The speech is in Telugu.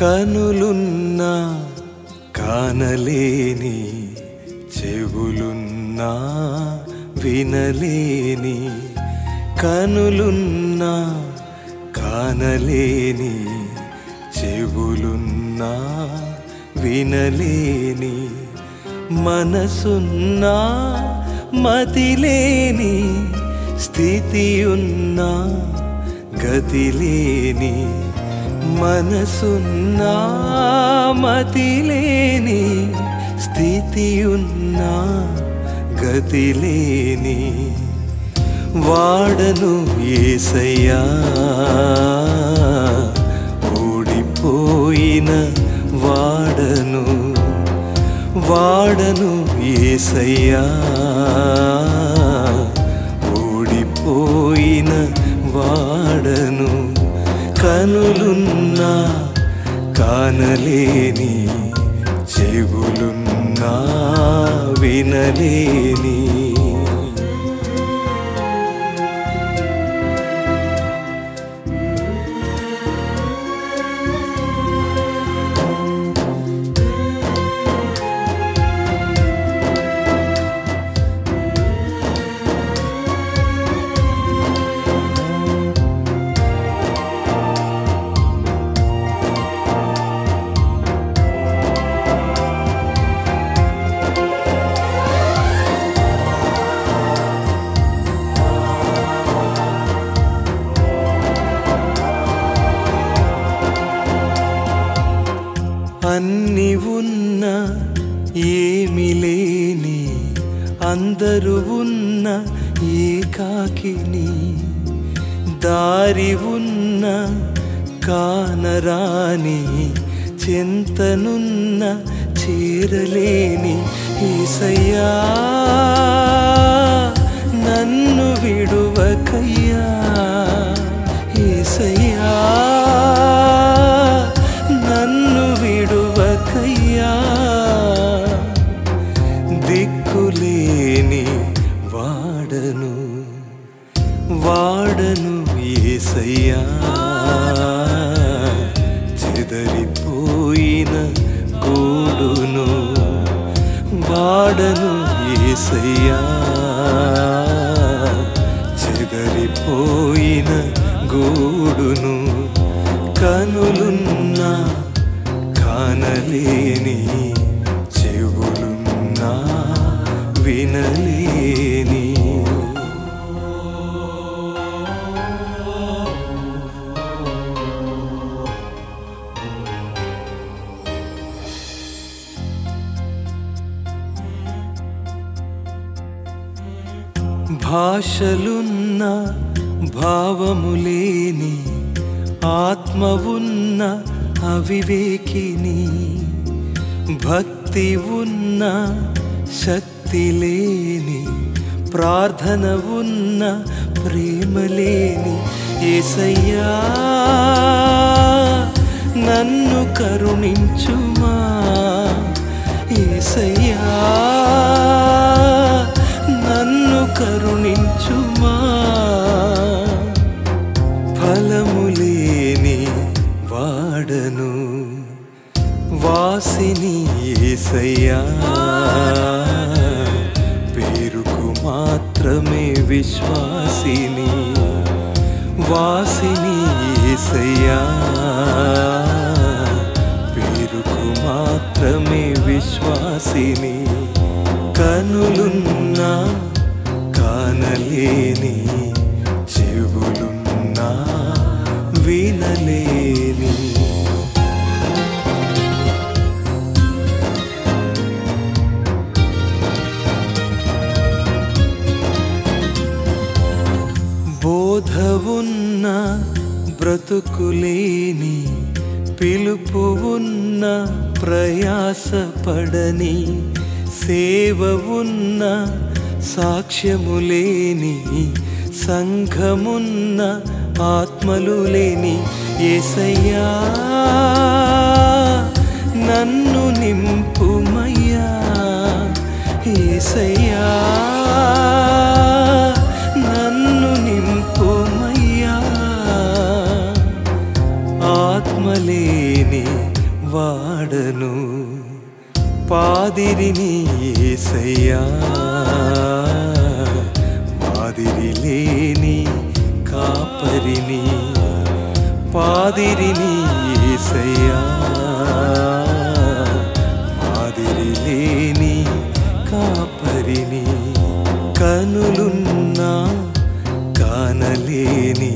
కనులున్నా కానలేని చెవులున్నా వినలేని కనులున్నా కానలేని చెవులున్నా వినలేని మనసున్నా మతిలేని స్థితి ఉన్నా గతిలేని మనసున్నా మతిలేని స్థితి ఉన్నా గతిలేని వాడను ఏసయ్యా ఓడిపోయిన వాడను వాడను ఏసయ్యా ఓడిపోయిన వాడను కనులున్నా కానలేని చెవులున్నా వినలేని అన్ని ఉన్న ఏమి లేని అందరూ ఉన్న ఏకాకిని దారి ఉన్న కానరాని చింతనున్న చేరలేని ఏసయ్యా నన్ను విడువకయ్యా ఏసయ్యా నన్ను విడువకయ్యా దిక్కులేని వాడను వాడను ఏసయ్యా చెదరిపోయిన గూడును వాడను ఏసయ్యా చెదరిపోయిన గూడును కనులున్నా కానలేని చెవులున్నా వినలేని భాషలున్న భావములేని ఆత్మ ఉన్న అవివేకిని భక్తి ఉన్న శక్తి లేని ప్రార్థన ఉన్న ప్రేమ లేని ఏసయ్యా నన్ను కరుణించుమా ఏసయ్యా నన్ను కరుణించుమా ఫలములేని వాడను వాసిని ఏసయ్యా పేరుకు మాత్రమే విశ్వాసిని వాసిని ఏసయ్యా పేరుకు మాత్రమే విశ్వాసిని కనులున్నా కానలేని చెవులున్నా వినలేని బోధ ఉన్న బ్రతుకులేని పిలుపు ఉన్న ప్రయాసపడని సేవ ఉన్న సాక్ష్యములేని సంఘమున్న ఆత్మలు లేని ఏసయ్యా నన్ను నింపుమయ్యా ఏసయ్యా నన్ను నింపుమయ్యా ఆత్మలేని మాదిరిని ఏసయ్యా మాదిరి లేని కాపరిని పాదిరిని ఏసయ్యా మాదిరి లేని కాపరిని కనులున్నా కానలేని